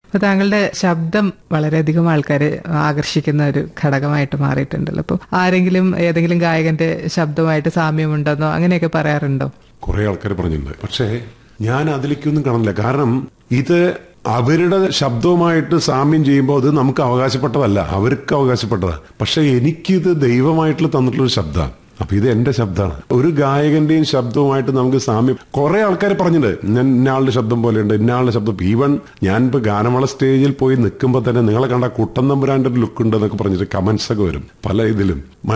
അപ്പൊ താങ്കളുടെ ശബ്ദം വളരെയധികം ആൾക്കാരെ ആകർഷിക്കുന്ന ഒരു ഘടകമായിട്ട് മാറിയിട്ടുണ്ടല്ലോ അപ്പോൾ ആരെങ്കിലും ഏതെങ്കിലും ഗായകന്റെ ശബ്ദമായിട്ട് സാമ്യമുണ്ടെന്നോ അങ്ങനെയൊക്കെ പറയാറുണ്ടോ കുറെ ആൾക്കാർ പറഞ്ഞിട്ടുണ്ട് പക്ഷേ ഞാൻ അതിലേക്കൊന്നും കാണില്ല കാരണം ഇത് അവരുടെ ശബ്ദവുമായിട്ട് സാമ്യം ചെയ്യുമ്പോൾ അത് നമുക്ക് അവകാശപ്പെട്ടതല്ല അവർക്ക് അവകാശപ്പെട്ടതാണ് പക്ഷെ എനിക്കിത് ദൈവമായിട്ടുള്ള തന്നിട്ടുള്ള ശബ്ദമാണ് അപ്പൊ ഇത് എന്റെ ശബ്ദമാണ് ഒരു ഗായകന്റെയും ശബ്ദവുമായിട്ട് നമുക്ക് സാമ്യം കുറെ ആൾക്കാർ പറഞ്ഞിട്ടുണ്ട് ഞാൻ ഇന്നയാളുടെ ശബ്ദം പോലെയുണ്ട് ഇന്നയാളുടെ ശബ്ദം ഈവൻ ഞാൻ ഇപ്പൊ ഗാനമേള സ്റ്റേജിൽ പോയി നിൽക്കുമ്പോൾ തന്നെ നിങ്ങളെ കണ്ട കുട്ടൻ തമ്പുരാന്റെ ഒരു ലുക്ക് ഉണ്ട് എന്നൊക്കെ പറഞ്ഞിട്ട് കമന്റ്സ് ഒക്കെ വരും പല ഇതിലും